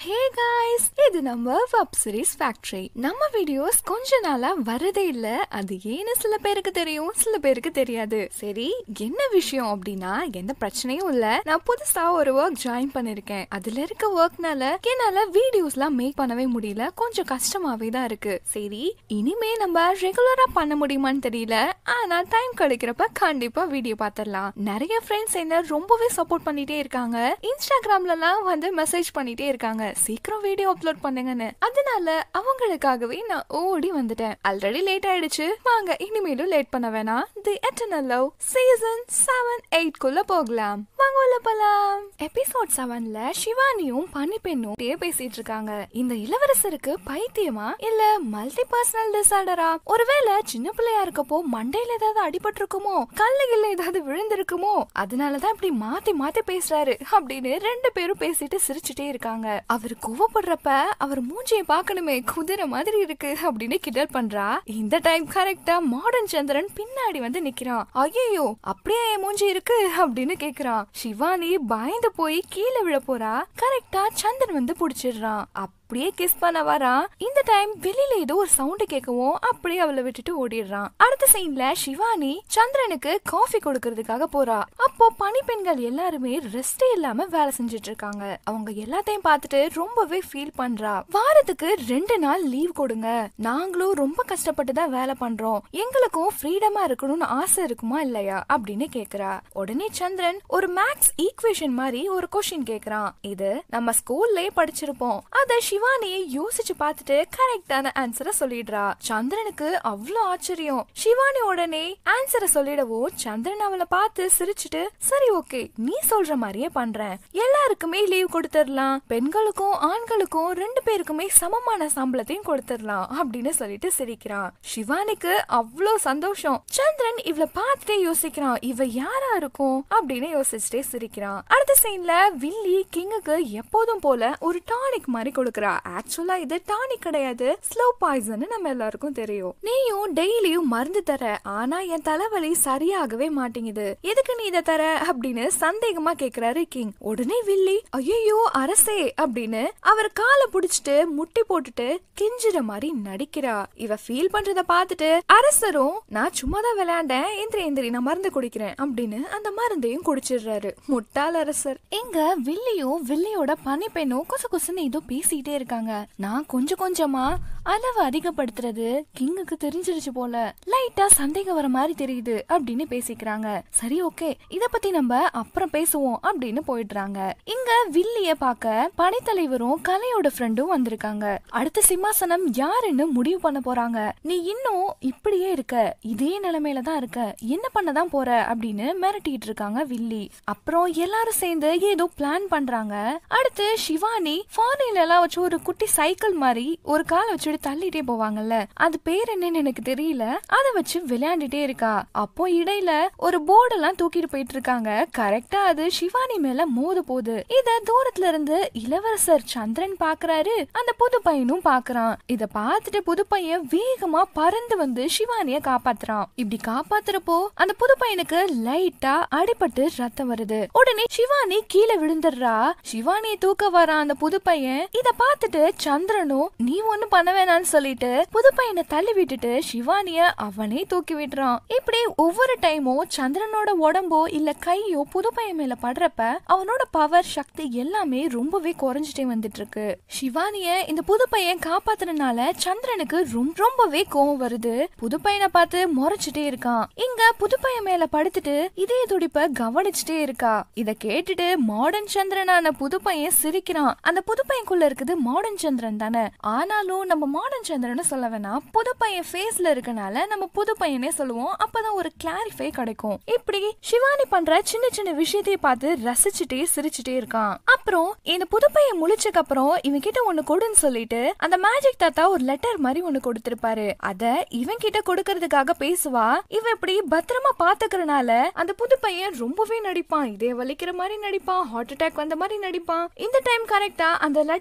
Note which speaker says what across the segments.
Speaker 1: ஹே guys இது நம்ம web series factory நம்ம வீடியோஸ் கொஞ்ச நாளா வரதே இல்ல அது ஏன்னு சில பேருக்கு தெரியும் சில பேருக்கு தெரியாது சரி என்ன விஷயம் அப்படின்னா எந்த பிரச்சனையும் இல்ல நான் புதுசா ஒரு ஒர்க் ஜாயின் பண்ணிருக்கேன் அதுல இருக்க ஒர்க்னால என்னால வீடியோஸ்லாம் மேக் பண்ணவே முடியல கொஞ்சம் கஷ்டமாவே தான் இருக்கு சரி இனிமே நம்ம ரெகுலரா பண்ண முடியுமான்னு தெரியல ஆனா டைம் கிடைக்கிறப்ப கண்டிப்பா வீடியோ பாத்திரலாம் நிறைய ஃப்ரெண்ட்ஸ் என்ன ரொம்பவே சப்போர்ட் பண்ணிட்டே இருக்காங்க இன்ஸ்டாகிராம்லலாம் வந்து மெசேஜ் பண்ணிட்டே இருக்காங்க சீக்கிரம் வீடியோ அப்லோட் பண்ணுங்கன்னு அதனால அவங்களுக்காகவே நான் ஓடி வந்துட்டேன் ஆல்ரெடி லேட் ஆயிடுச்சு வாங்க இனிமேலும் லேட் பண்ண வேணாம் the eternal love season seven eight குள்ள போகலாம் வாங்க உள்ள போலாம் எபிசோட் செவன்ல சிவானியும் பனிப்பெண்ணும் டே பேசிட்டு இருக்காங்க இந்த இளவரசருக்கு பைத்தியமா இல்ல மல்டி பர்சனல் டிசார்டரா ஒருவேளை சின்ன பிள்ளையா இருக்கப்போ மண்டையில ஏதாவது அடிபட்டிருக்குமோ கல்லு கில்ல ஏதாவது விழுந்திருக்குமோ அதனாலதான் இப்படி மாத்தி மாத்தி பேசுறாரு அப்படின்னு ரெண்டு பேரும் பேசிட்டு சிரிச்சுட்டே இருக்காங்க அவர் கோவப்படுறப்ப அவர் மூஞ்சியை பார்க்கணுமே குதிரை மாதிரி இருக்கு அப்படின்னு கிண்டல் பண்றா இந்த டைம் கரெக்டா மாடர்ன் சந்திரன் பின்னாடி வந்து நிக்கிறான் ஐயோ அப்படியே என் மூஞ்சி இருக்கு அப்படின்னு கேக்குறான் சிவானி பயந்து போய் கீழே விழ போறா கரெக்டா சந்திரன் வந்து புடிச்சிடுறான் அப்படியே கிஸ் பண்ண வரா இந்த டைம் வெளியில ஏதோ ஒரு சவுண்ட் கேட்கவும் அப்படியே அவளை விட்டுட்டு ஓடிடுறான் அடுத்த சீன்ல சிவானி சந்திரனுக்கு காஃபி கொடுக்கறதுக்காக போறா அப்போ பனிப்பெண்கள் எல்லாருமே ரெஸ்டே இல்லாம வேலை செஞ்சுட்டு இருக்காங்க அவங்க எல்லாத்தையும் பார்த்துட்டு ரொம்பவே ஃபீல் பண்றா வாரத்துக்கு ரெண்டு நாள் லீவ் கொடுங்க நாங்களும் ரொம்ப கஷ்டப்பட்டு தான் வேலை பண்றோம் எங்களுக்கும் ஃப்ரீடமா இருக்கணும்னு ஆசை இருக்குமா இல்லையா அப்படின்னு கேக்குறா உடனே சந்திரன் ஒரு மேக்ஸ் ஈக்குவேஷன் மாதிரி ஒரு கொஸ்டின் கேக்குறான் இது நம்ம ஸ்கூல்லே படிச்சிருப்போம் அத சிவானியை யோசிச்சு பார்த்துட்டு கரெக்டான ஆன்சரை சொல்லிடுறா சந்திரனுக்கு அவ்வளவு ஆச்சரியம் சிவானி உடனே ஆன்சரை சொல்லிடவும் சந்திரன் அவளை பார்த்து சிரிச்சுட்டு சரி ஓகே நீ சொல்ற மாதிரியே பண்றேன் எல்லாருக்குமே லீவ் கொடுத்துடலாம் பெண்களுக்கும் ஆண்களுக்கும் ரெண்டு பேருக்குமே சமமான சம்பளத்தையும் கொடுத்துடலாம் அப்படின்னு சொல்லிட்டு சிரிக்கிறான் சிவானிக்கு அவ்வளோ சந்தோஷம் சந்திரன் இவள பார்த்துட்டே யோசிக்கிறான் இவ யாரா இருக்கும் அப்படின்னு யோசிச்சுட்டே சிரிக்கிறான் அடுத்த சீன்ல வில்லி கிங்குக்கு எப்போதும் போல ஒரு டானிக் மாதிரி கொடுக்கறா ஆக்சுவலா இது டானிக் கிடையாது ஸ்லோ பாய்சன் நம்ம எல்லாருக்கும் தெரியும் நீயும் டெய்லியும் மருந்து தர ஆனா என் தலைவலி சரியாகவே மாட்டேங்குது எதுக்கு நீ இதை தர அப்படின்னு சந்தேகமா கேக்குறாரு கிங் உடனே வில்லி ஐயோ அரசே அப்படின்னு அவர் காலை புடிச்சிட்டு முட்டி போட்டுட்டு கெஞ்சுற மாதிரி நடிக்கிறா இவ ஃபீல் பண்றத பார்த்துட்டு அரசரும் நான் சும்மா தான் விளையாண்டேன் எந்திரி எந்திரி நான் மருந்து குடிக்கிறேன் அப்படின்னு அந்த மருந்தையும் குடிச்சிடுறாரு முட்டாள் அரசர் எங்க வில்லியும் வில்லியோட பனிப்பெண்ணும் கொசு கொசுன்னு ஏதோ பேசிட்டே இருக்காங்க நான் கொஞ்சம் கொஞ்சமா அளவு அதிகப்படுத்துறது கிங்குக்கு தெரிஞ்சிருச்சு போல லைட்டா சந்தேகம் வர மாதிரி தெரியுது அப்படின்னு பேசிக்கிறாங்க சரி ஓகே இத பத்தி நம்ம அப்புறம் பேசுவோம் அப்படின்னு போயிடுறாங்க இங்க வில்லிய பார்க்க படைத்தலைவரும் கலையோட ஃப்ரெண்டும் வந்திருக்காங்க அடுத்த சிம்மாசனம் யாருன்னு முடிவு பண்ண போறாங்க நீ இன்னும் இப்படியே இருக்க இதே நிலைமையில தான் இருக்க என்ன பண்ணதான் போற அப்படின்னு மிரட்டிட்டு இருக்காங்க வில்லி அப்புறம் எல்லாரும் சேர்ந்து ஏதோ பிளான் பண்றாங்க அடுத்து சிவானி ஃபாரின்ல எல்லாம் வச்சு ஒரு குட்டி சைக்கிள் மாதிரி ஒரு காலை வச்சுட்டு தள்ளிட்டே போவாங்கல்ல அது பேர் என்னன்னு எனக்கு தெரியல அத வச்சு விளையாண்டுட்டே இருக்கா அப்போ இடையில ஒரு போர்டெல்லாம் தூக்கிட்டு போயிட்டு இருக்காங்க கரெக்டா அது சிவானி மேல மோத போகுது இத தூரத்துல இருந்து இளவரசர் சந்திரன் பாக்குறாரு அந்த புது பையனும் பாக்குறான் இத பார்த்துட்டு புது பையன் வேகமா பறந்து வந்து சிவானிய காப்பாத்துறான் இப்படி காப்பாத்துறப்போ அந்த புது பையனுக்கு லைட்டா அடிபட்டு ரத்தம் வருது உடனே சிவானி கீழே விழுந்துடுறா சிவானியை தூக்க வர அந்த புது பையன் இத பார்த்துட்டு சந்திரனும் நீ ஒண்ணு பண்ண வேணாம்னு சொல்லிட்டு புது பையனை தள்ளி விட்டுட்டு சிவானிய அவனே தூக்கி விடுறான் இப்படி ஒவ்வொரு டைமும் சந்திரனோட உடம்போ இல்ல கையோ புது பையன் மேல படுறப்ப அவனோட பவர் சக்தி எல்லாமே ரொம்பவே குறைஞ்சிட்டே வந்துட்டு இருக்கு சிவானிய இந்த புது பையன் காப்பாத்துறதுனால சந்திரனுக்கு ரொம்ப ரொம்பவே கோவம் வருது புது பையனை பார்த்து முறைச்சிட்டே இருக்கான் இங்க புது பையன் மேல படுத்துட்டு இதே துடிப்ப கவனிச்சுட்டே இருக்கா இத கேட்டுட்டு மாடர்ன் சந்திரனான புது பையன் சிரிக்கிறான் அந்த புது பையனுக்குள்ள இருக்குது மாடர்ன் சந்திரன் தானே ஆனாலும் நம்ம மாடர்ன் சந்திரன் சொல்ல வேணாம் புது பையன் ஃபேஸ்ல இருக்கனால நம்ம புது பையனே சொல்லுவோம் அப்பதான் ஒரு கிளாரிஃபை கிடைக்கும் இப்படி சிவானி பண்ற சின்ன சின்ன விஷயத்தையே பார்த்து ரசிச்சுட்டே சிரிச்சுட்டே இருக்கான் அப்புறம் இந்த புது பையன் முழிச்சக்கு அப்புறம் இவன் கிட்ட ஒண்ணு கொடுன்னு சொல்லிட்டு அந்த மேஜிக் தாத்தா ஒரு லெட்டர் மாதிரி ஒண்ணு கொடுத்திருப்பாரு அத இவன் கிட்ட கொடுக்கறதுக்காக பேசுவா இவ இப்படி பத்திரமா பாத்துக்கறனால அந்த புது பையன் ரொம்பவே நடிப்பான் இதே வலிக்கிற மாதிரி நடிப்பான் ஹார்ட் அட்டாக் வந்த மாதிரி நடிப்பான் இந்த டைம் கரெக்டா அந்த லெட்டரை கொடுத்த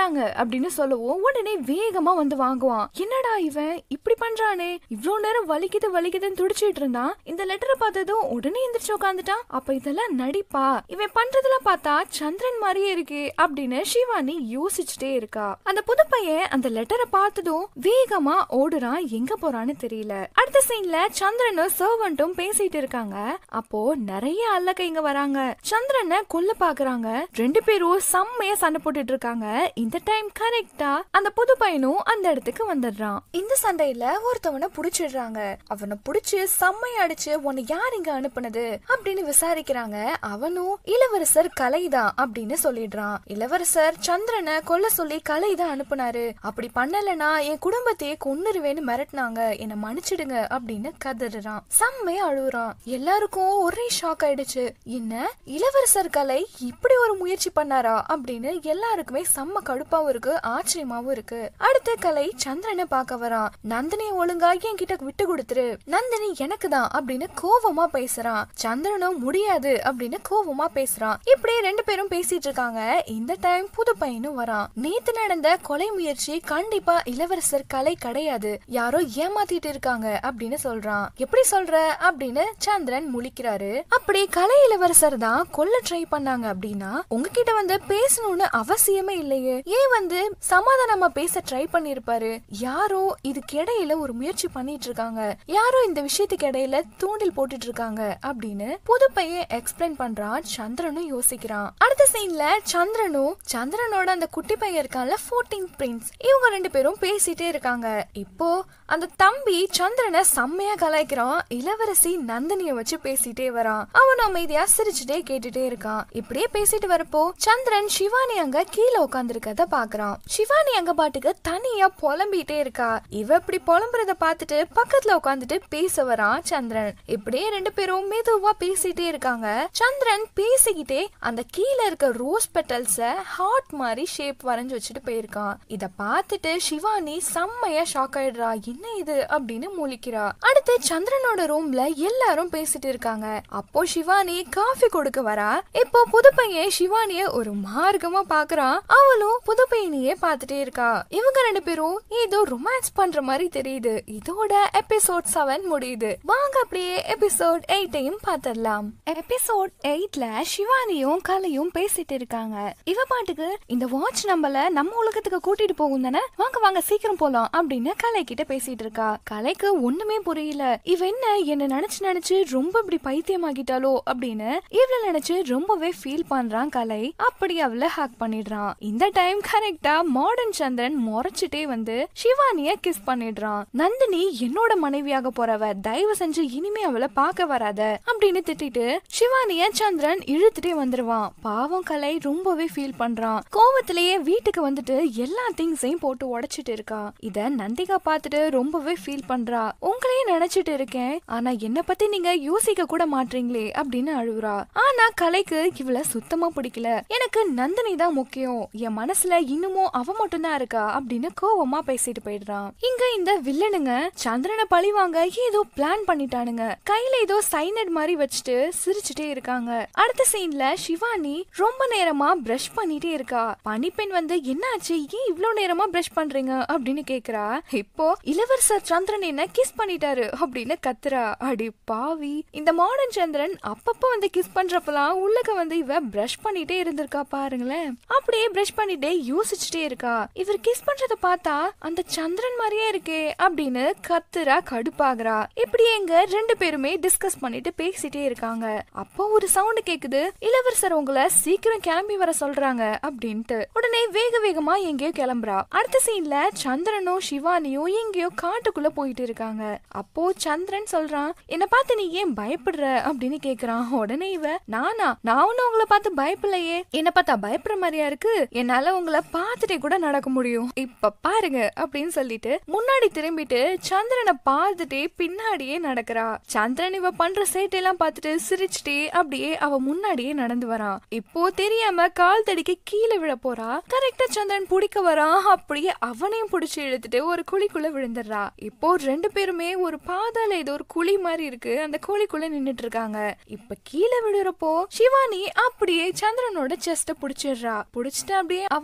Speaker 1: வந்துட்டாங்க அப்படின்னு சொல்லவும் உடனே வேகமா வந்து வாங்குவான் என்னடா இவன் இப்படி பண்றானே இவ்ளோ நேரம் வலிக்குது வலிக்குதுன்னு துடிச்சிட்டு இருந்தான் இந்த லெட்டரை பார்த்ததும் உடனே எந்திரிச்சு உட்காந்துட்டான் அப்ப இதெல்லாம் நடிப்பா இவன் பண்றதெல்லாம் பார்த்தா சந்திரன் மாதிரியே இருக்கு அப்படின்னு சிவானி யோசிச்சுட்டே இருக்கா அந்த புது பையன் அந்த லெட்டரை பார்த்ததும் வேகமா ஓடுறான் எங்க போறான்னு தெரியல அடுத்த சீன்ல சந்திரனும் சர்வன்ட்டும் பேசிட்டு இருக்காங்க அப்போ நிறைய அல்லக்க இங்க வராங்க சந்திரனை கொல்ல பாக்குறாங்க ரெண்டு பேரும் செம்மையா சண்டை போட்டுட்டு இருக்காங்க இந்த டைம் கரெக்டா அந்த புது பையனும் அந்த இடத்துக்கு வந்துடுறான் இந்த சண்டையில ஒருத்தவனை புடிச்சிடுறாங்க அவனை புடிச்சு செம்மையா அடிச்சு உன்னை யார் இங்க அனுப்புனது அப்படின்னு விசாரிக்கிறாங்க அவனும் இளவரசர் கலைதான் அப்படின்னு சொல்லிடுறான் இளவரசர் சந்திரனை கொல்ல சொல்லி கலைதான் அனுப்புனாரு அப்படி பண்ணலனா என் குடும்பத்தையே கொன்னுருவேன்னு மிரட்டினாங்க என்ன மன்னிச்சிடுங்க அப்படின்னு கதறான் செம்மையா அழுகுறான் எல்லாருக்கும் ஒரே ஷாக் ஆயிடுச்சு என்ன இளவரசர் கலை இப்படி ஒரு முயற்சி பண்ணாரா அப்படின்னு எல்லாருக்குமே செம்ம கடுப்பாவும் இருக்கு ஆச்சரியமாவும் இருக்கு அடுத்த கலை சந்திரனை பார்க்க வரான் நந்தினி ஒழுங்கா என்கிட்ட விட்டு கொடுத்துரு நந்தினி எனக்கு தான் அப்படின்னு கோவமா பேசுறான் சந்திரனும் முடியாது அப்படின்னு கோவமா பேசுறான் இப்படியே ரெண்டு பேரும் பேசிட்டு இருக்காங்க இந்த டைம் புது பையனும் வரான் நேத்து நடந்த கொலை முயற்சி கண்டிப்பா இளவரசர் கலை கிடையாது யாரோ ஏமாத்திட்டு இருக்காங்க அப்படின்னு சொல்றான் எப்படி சொல்ற அப்படின்னு சந்திரன் முழிக்கிறாரு அப்படி கலை இளவரசர் தான் கொல்ல ட்ரை பண்ணாங்க அப்படின்னா உங்ககிட்ட வந்து பேசணும்னு அவசியமே இல்லையே ஏன் வந்து சமாதானமா பேச ட்ரை பண்ணிருப்பாரு யாரோ இதுக்கு இடையில ஒரு முயற்சி பண்ணிட்டு இருக்காங்க யாரோ இந்த விஷயத்துக்கு இடையில தூண்டில் போட்டுட்டு இருக்காங்க அப்படின்னு புது பையன் எக்ஸ்பிளைன் பண்றான் சந்திரனும் யோசிக்கிறான் அடுத்த சீன்ல சந்திரனும் சந்திரனோட அந்த குட்டி பையன் இருக்கான்ல ஃபோர்டீன் பிரின்ஸ் இவங்க ரெண்டு பேரும் பேசிட்டே இருக்காங்க இப்போ அந்த தம்பி சந்திரனை செம்மையா கலாய்க்கிறான் இளவரசி நந்தினிய வச்சு பேசிட்டே வரான் அவன் அமைதியா சிரிச்சுட்டே கேட்டுட்டே இருக்கான் இப்படியே பேசிட்டு வரப்போ சந்திரன் சிவானி அங்க கீழே உட்காந்துருக்கத பாக்குறான் சிவானி அங்க பாட்டுக்கு தனியா புலம்பிட்டே இருக்கா இவ இப்படி புலம்புறத பார்த்துட்டு பக்கத்துல உட்காந்துட்டு பேச வரான் சந்திரன் இப்படியே ரெண்டு பேரும் மெதுவா பேசிட்டே இருக்காங்க சந்திரன் பேசிக்கிட்டே அந்த கீழே இருக்க ரோஸ் பெட்டல்ஸ ஹார்ட் மாதிரி ஷேப் வரைஞ்சு வச்சுட்டு போயிருக்கான் இத பார்த்துட்டு சிவானி செம்மையா ஷாக் ஆயிடுறா என்ன இது அப்படின்னு முழிக்கிறா அடுத்து சந்திரனோட ரூம்ல எல்லாரும் பேசிட்டு இருக்காங்க அப்போ சிவானி காஃபி கொடுக்க வரா இப்போ புது பையன் சிவானிய ஒரு மார்க்கமா பாக்குறான் அவளும் புது பையனையே பார்த்துட்டே இருக்கா இவங்க ரெண்டு பேரும் ஏதோ ரொமான்ஸ் பண்ற மாதிரி தெரியுது இதோட எபிசோட் செவன் முடியுது வாங்க அப்படியே எபிசோட் எயிட்டையும் பார்த்திடலாம் எபிசோட் எயிட்ல சிவானியும் கலையும் பேசிட்டு இருக்காங்க இவ பாட்டுக்கு இந்த வாட்ச் நம்மள நம்ம உலகத்துக்கு கூட்டிட்டு போகும் தானே வாங்க வாங்க சீக்கிரம் போலாம் அப்படின்னு கலை கிட்ட பேசிட்டு இருக்கா கலைக்கு ஒண்ணுமே புரியல இவ என்ன என்ன நினைச்சு நினைச்சு ரொம்ப இப்படி பைத்தியமாகிட்டாலோ அப்படின்னு இவள நினைச்சு ரொம்பவே ஃபீல் பண்றான் கலை அப்படி அவளை ஹாக் பண்ணிடுறான் இந்த டைம் கரெக்டா மாடர்ன் சந்திரன் முறைச்சிட்டே வந்து சிவானிய கிஸ் பண்ணிடுறான் நந்தினி என்னோட மனைவியாக போறவ தயவு செஞ்சு இனிமே அவளை பார்க்க வராத அப்படின்னு திட்டிட்டு சிவானிய சந்திரன் இழுத்துட்டே வந்துருவான் பாவம் கலை ரொம்பவே ஃபீல் பண்றான் கோவத்திலேயே வீட்டுக்கு வந்துட்டு எல்லா திங்ஸையும் போட்டு உடைச்சிட்டு இருக்கா இத நந்திகா பார்த்துட்டு ரொம்பவே ஃபீல் பண்றா உங்களையே நினைச்சிட்டு இருக்கேன் ஆனா என்ன பத்தி நீங்க யோசிக்க கூட மாட்டீங்களே அப்படின்னு அழுவுறா ஆனா கலைக்கு இவள சுத்தமா பிடிக்கல எனக்கு நந்தினி தான் முக்கியம் என் மனசுல இன்னமும் அவ மட்டும் தான் இருக்கா அப்படின்னு கோவமா பேசிட்டு போயிடுறான் இங்க இந்த வில்லனுங்க சந்திரனை பழிவாங்க ஏதோ பிளான் பண்ணிட்டானுங்க கையில ஏதோ சைனட் மாதிரி வச்சுட்டு சிரிச்சுட்டே இருக்காங்க அடுத்த சீன்ல சிவானி ரொம்ப நேரமா பிரஷ் பண்ணிட்டே இருக்கா பனிப்பெண் வந்து என்னாச்சு ஏன் இவ்ளோ நேரமா பிரஷ் பண்றீங்க அப்படின்னு கேக்குறா இப்போ இளவரசர் சந்திரன் என்ன கிஸ் பண்ணிட்டாரு அப்படின்னு கத்துறா அடி பாவி இந்த மாடர்ன் சந்திரன் அப்பப்ப வந்து கிஸ் பண்றப்பலாம் உள்ளக வந்து இவ பிரஷ் பண்ணிட்டே இருந்திருக்கா பாருங்களேன் அப்படியே பிரஷ் பண்ணிட்டே யோசிச்சுட்டே இருக்கா இவர் கிஸ் பண்றத பார்த்தா அந்த சந்திரன் மாதிரியே இருக்கே அப்படின்னு கத்துறா கடுப்பாகிறா இப்படி எங்க ரெண்டு பேருமே டிஸ்கஸ் பண்ணிட்டு பேசிட்டே இருக்காங்க அப்போ ஒரு சவுண்ட் கேக்குது இளவரசர் உங்களை சீக்கிரம் கிளம்பி வர சொல்றாங்க அப்படின்ட்டு உடனே வேக வேகமா எங்கேயோ கிளம்புறா அடுத்த சீன்ல சந்திரனும் சிவானியும் எங்கேயோ காட்டுக்குள்ள போயிட்டு இருக்காங்க அப்போ சந்திரன் சொல்றான் என்ன பார்த்து நீ ஏன் பயப்படுற அப்படின்னு கேக்குறான் உடனே இவ நானா நான் ஒன்னும் உங்களை பார்த்து பயப்படலையே என்ன பார்த்தா பயப்படுற மாதிரியா இருக்கு என்னால உங்களை பார்த்துட்டே கூட நடக்க முடியும் இப்ப பாருங்க அப்படின்னு சொல்லிட்டு முன்னாடி திரும்பிட்டு சந்திரனை பார்த்துட்டே பின்னாடியே நடக்கிறா சந்திரன் இவ பண்ற சேட்டையெல்லாம் பார்த்துட்டு சிரிச்சுட்டே அப்படியே அவ முன்னாடியே நடந்து வரான் இப்போ தெரியாம கால் தடிக்க கீழே விழ போறா கரெக்டா சந்திரன் பிடிக்க வரான் அப்படியே அவனையும் பிடிச்சு இழுத்துட்டு ஒரு குழிக்குள்ள விழுந்துடுறா இப்போ ரெண்டு பேருமே ஒரு பாதாள ஏதோ ஒரு குழி மாதிரி இருக்கு அந்த குழிக்குள்ள நின்னுட்டு இருக்காங்க இப்ப கீழே விழுறப்போ சிவானி அப்படியே சந்திரனோட செஸ்ட புடிச்சிடுறா புடிச்சிட்டு அப்படியே அவனோட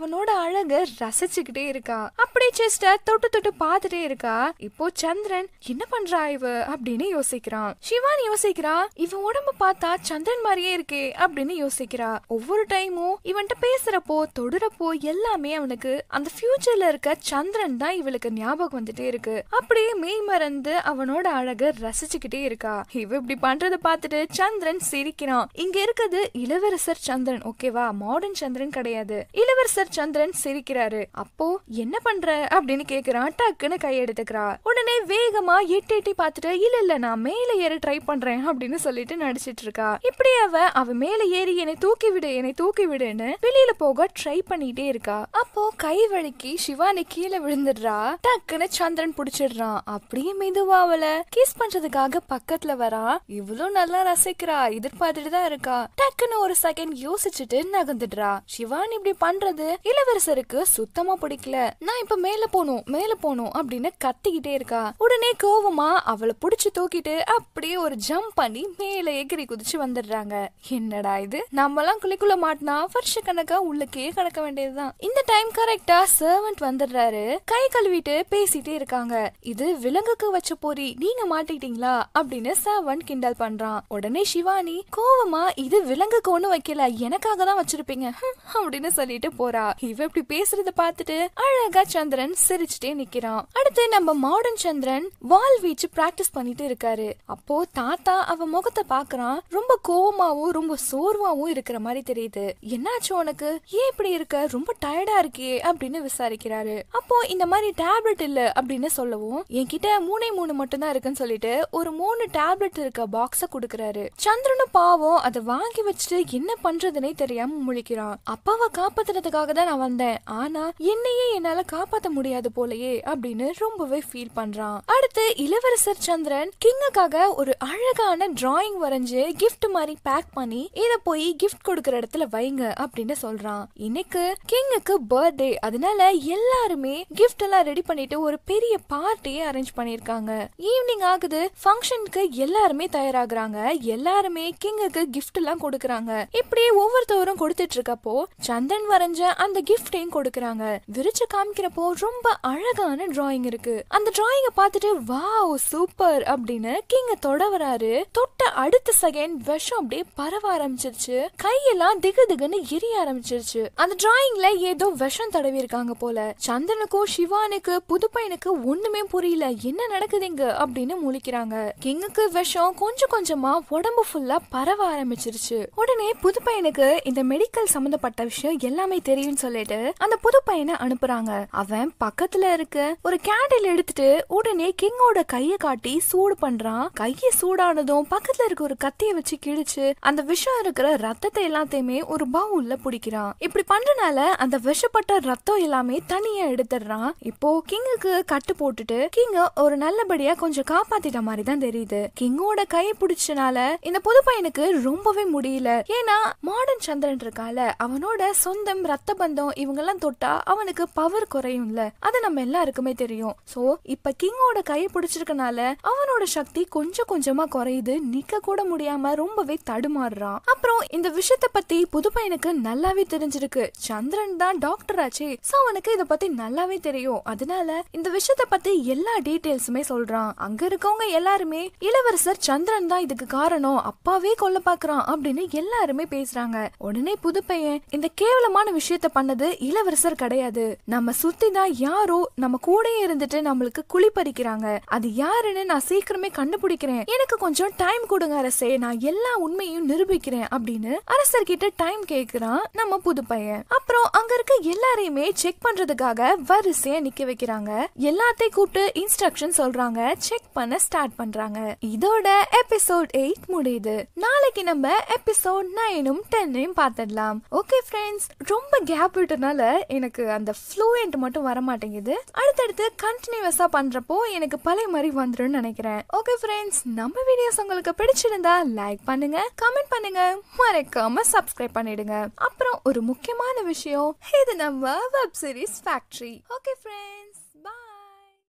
Speaker 1: அவனோட அழக ரசிச்சுக்கிட்டே இருக்கா அப்படியே செஸ்ட தொட்டு தொட்டு பார்த்துட்டே இருக்கா இப்போ சந்திரன் என்ன பண்றா இவ அப்படின்னு யோசிக்கிறான் சிவான் யோசிக்கிறா இவன் உடம்ப பார்த்தா சந்திரன் மாதிரியே இருக்கே அப்படின்னு யோசிக்கிறா ஒவ்வொரு டைமும் இவன்கிட்ட பேசுறப்போ தொடுறப்போ எல்லாமே அவனுக்கு அந்த ஃபியூச்சர்ல இருக்க சந்திரன் தான் இவளுக்கு ஞாபகம் வந்துட்டே இருக்கு அப்படியே மெய் மறந்து அவனோட அழக ரசிச்சுக்கிட்டே இருக்கா இவ இப்படி பண்றத பார்த்துட்டு சந்திரன் சிரிக்கிறான் இங்க இருக்கிறது இளவரசர் சந்திரன் ஓகேவா மாடர்ன் சந்திரன் கிடையாது இளவரசர் சந்திரன் சிரிக்கிறாரு அப்போ என்ன பண்ற அப்படின்னு கேக்குறான் டக்குன்னு கை எடுத்துக்கிறா உடனே வேகமா எட்டி எட்டி பார்த்துட்டு இல்ல இல்ல நான் மேல ஏற ட்ரை பண்றேன் அப்படின்னு சொல்லிட்டு நடிச்சிட்டு இருக்கா இப்படி அவ அவ மேல ஏறி என்னை தூக்கி விடு என்னை தூக்கி விடுன்னு வெளியில போக ட்ரை பண்ணிட்டே இருக்கா அப்போ கை வழுக்கி சிவானி கீழே விழுந்துடுறா டக்குன்னு சந்திரன் புடிச்சிடுறான் அப்படியே மெதுவா அவளை கிஸ் பண்றதுக்காக பக்கத்துல வரா இவ்வளவு நல்லா ரசிக்கிறா எதிர்பார்த்துட்டு தான் இருக்கா டக்குன்னு ஒரு செகண்ட் யோசிச்சுட்டு நகர்ந்துடுறா சிவானி இப்படி பண்றது இளவரசருக்கு சுத்தமா பிடிக்கல நான் இப்ப மேல போகணும் மேல போகணும் அப்படின்னு கத்திக்கிட்டே இருக்கா உடனே கோவமா அவளை புடிச்சு தூக்கிட்டு அப்படியே ஒரு ஜம்ப் பண்ணி மேல எகிரி குதிச்சு வந்துடுறாங்க என்னடா இது நம்மலாம் குளிக்குள்ள மாட்டினா வருஷ கணக்கா உள்ளக்கே கிடக்க வேண்டியதுதான் இந்த டைம் கரெக்டா சர்வன்ட் வந்துடுறாரு கை கழுவிட்டு பேசிட்டே இருக்காங்க இது விலங்குக்கு வச்ச பொறி நீங்க மாட்டிட்டீங்களா அப்படின்னு சர்வன்ட் கிண்டல் பண்றான் உடனே சிவானி கோவமா இது விலங்குக்கு ஒண்ணு வைக்கல எனக்காக தான் வச்சிருப்பீங்க ஹம், அப்படின்னு சொல்லிட்டு போறா இவ இப்படி பேசுறத பார்த்துட்டு அழகா சந்திரன் சிரிச்சுட்டே நிக்கிறான் அடுத்து நம்ம மாடர்ன் சந்திரன் வால் வீச்சு பிராக்டிஸ் பண்ணிட்டு இருக்காரு அப்போ தாத்தா அவ முகத்தை பாக்குறான் ரொம்ப கோவமாவும் ரொம்ப சோர்வாவும் இருக்கிற மாதிரி தெரியுது என்னாச்சு உனக்கு ஏன் இப்படி இருக்க ரொம்ப டயர்டா இருக்கியே அப்படின்னு விசாரிக்கிறாரு அப்போ இந்த மாதிரி டேப்லெட் இல்ல அப்படின்னு சொல்லவும் என்கிட்ட மூணே மூணு மட்டும் தான் இருக்குன்னு சொல்லிட்டு ஒரு மூணு டேப்லெட் இருக்க பாக்ஸ குடுக்கறாரு சந்திரனும் பாவம் அதை வாங்கி வச்சுட்டு என்ன பண்றதுனே தெரியாம முழிக்கிறான் அப்பாவை காப்பாத்துறதுக்காக தான் நான் வந்தேன் ஆனா என்னையே என்னால காப்பாத்த முடியாது போலயே அப்படின்னு ரொம்பவே ஃபீல் பண்றான் அடுத்து இளவரசர் சந்திரன் கிங்குக்காக ஒரு அழகான டிராயிங் வரைஞ்சு gift மாதிரி பேக் பண்ணி இத போய் gift கொடுக்கற இடத்துல வைங்க அப்படின்னு சொல்றான் இன்னைக்கு கிங்குக்கு பர்த்டே அதனால எல்லாருமே gift எல்லாம் ரெடி பண்ணிட்டு ஒரு பெரிய பார்ட்டியை அரேஞ்ச் பண்ணிருக்காங்க ஈவினிங் ஆகுது ஃபங்க்ஷனுக்கு எல்லாருமே தயாராகுறாங்க எல்லாருமே கிங்குக்கு gift எல்லாம் கொடுக்கறாங்க இப்படியே ஒவ்வொருத்தவரும் கொடுத்துட்டு இருக்கப்போ சந்தன் வரைஞ்ச அந்த கிஃப்டையும் கொடுக்கறாங்க விரிச்சு காமிக்கிறப்போ ரொம்ப அழகான டிராயிங் இருக்கு அந்த டிராயிங்க பார்த்துட்டு வாவ் சூப்பர் அப்படின்னு கிங்க தொட வராரு தொட்ட அடுத்த செகண்ட் விஷம் அப்படியே பரவ ஆரம்பிச்சிருச்சு கையெல்லாம் திகு திகுன்னு எரிய ஆரம்பிச்சிருச்சு அந்த டிராயிங்ல ஏதோ விஷம் தடவி இருக்காங்க போல சந்தனுக்கும் சிவானுக்கு புது பையனுக்கு ஒண்ணுமே புரியல என்ன நடக்குதுங்க அப்படின்னு முழிக்கிறாங்க கிங்குக்கு விஷம் கொஞ்சம் கொஞ்சமா உடம்பு ஃபுல்லா பரவ ஆரம்பிச்சிருச்சு உடனே புது பையனுக்கு இந்த மெடிக்கல் சம்பந்தப்பட்ட விஷயம் எல்லாமே தெரியும்னு சொல்லிட்டு அந்த புது பையனை அனுப்புறாங்க அவன் பக்கத்துல இருக்க ஒரு கேண்டில் எடுத்துட்டு உடனே கிங்கோட கைய காட்டி சூடு பண்றான் கைய சூடானதும் பக்கத்துல இருக்க ஒரு கத்திய வச்சு கிழிச்சு அந்த விஷம் இருக்கிற ரத்தத்தை எல்லாத்தையுமே ஒரு பவுல்ல பிடிக்கிறான் இப்படி பண்றனால அந்த விஷப்பட்ட ரத்தம் எல்லாமே தனியா எடுத்துடுறான் இப்போ கிங்குக்கு கட்டு போட்டுட்டு கிங்க ஒரு நல்லபடியா கொஞ்சம் காப்பாத்திட்ட மாதிரி தான் தெரியுது கிங்கோட கை பிடிச்சனால இந்த புது பையனுக்கு ரொம்பவே முடியல ஏன்னா மாடர்ன் சந்திரன் இருக்கால அவனோட சொந்தம் ரத்த பந்தம் இவங்கெல்லாம் தொட்டா அவனுக்கு பவர் குறையும்ல அது நம்ம எல்லாருக்குமே தெரியும் சோ இப்ப கிங்கோட கையை பிடிச்சிருக்கனால அவனோட சக்தி கொஞ்சம் கொஞ்சமா குறையுது நிக்க கூட முடியாம ரொம்பவே தடுமாறுறான் அப்புறம் இந்த விஷயத்த பத்தி புது பையனுக்கு நல்லாவே தெரிஞ்சிருக்கு சந்திரன் தான் டாக்டர் ஆச்சே சோ அவனுக்கு இத பத்தி நல்லாவே தெரியும் அதனால இந்த விஷயத்த பத்தி எல்லா டீடைல்ஸுமே சொல்றான் அங்க இருக்கவங்க எல்லாருமே இளவரசர் சந்திரன் தான் இதுக்கு காரணம் அப்பாவே கொல்ல பாக்குறான் அப்படின்னு எல்லாருமே பேசுறாங்க உடனே புது பையன் இந்த கேவலமான விஷயத்த பண்ணது இளவரசர் கிடையாது நம்ம சுத்தி தான் யாரோ நம்ம கூடயே இருந்துட்டு நம்மளுக்கு குழி பறிக்கிறாங்க அது யாருன்னு நான் சீக்கிரமே கண்டுபிடிக்கிறேன் எனக்கு கொஞ்சம் டைம் கொடுங்க அரசே நான் எல்லா உண்மையும் நிரூபிக்கிறேன் அப்படின்னு அரசர் கிட்ட டைம் கேக்குறான் நம்ம புது பையன் அப்புறம் அங்க இருக்க எல்லாரையுமே செக் பண்றதுக்காக வரிசையா நிக்க வைக்கிறாங்க எல்லாத்தையும் கூப்பிட்டு இன்ஸ்ட்ரக்ஷன் சொல்றாங்க செக் பண்ண ஸ்டார்ட் பண்றாங்க இதோட எபிசோட் எயிட் முடியுது நாளைக்கு நம்ம எபிசோட் நைனும் டென்னையும் பார்த்துடலாம் ஓகே ஃப்ரெண்ட்ஸ் ரொம்ப கேப் விட்டனால எனக்கு அந்த ஃப்ளூயண்ட் மட்டும் வர மாட்டேங்குது அடுத்தடுத்து கண்டினியூஸா பண்றப்போ எனக்கு பழைய மாதிரி வந்துரும்னு நினைக்கிறேன் ஓகே ஃப்ரெண்ட்ஸ் நம்ம வீடியோஸ் உங்களுக்கு பிடிச்சிருந்தா லைக் பண்ணுங்க கமெண்ட் பண்ணுங்க மறக்காம சப்ஸ்கிரைப் பண்ணிடுங்க அப்புறம் ஒரு முக்கியமான விஷயம் இது நம்ம web series factory okay friends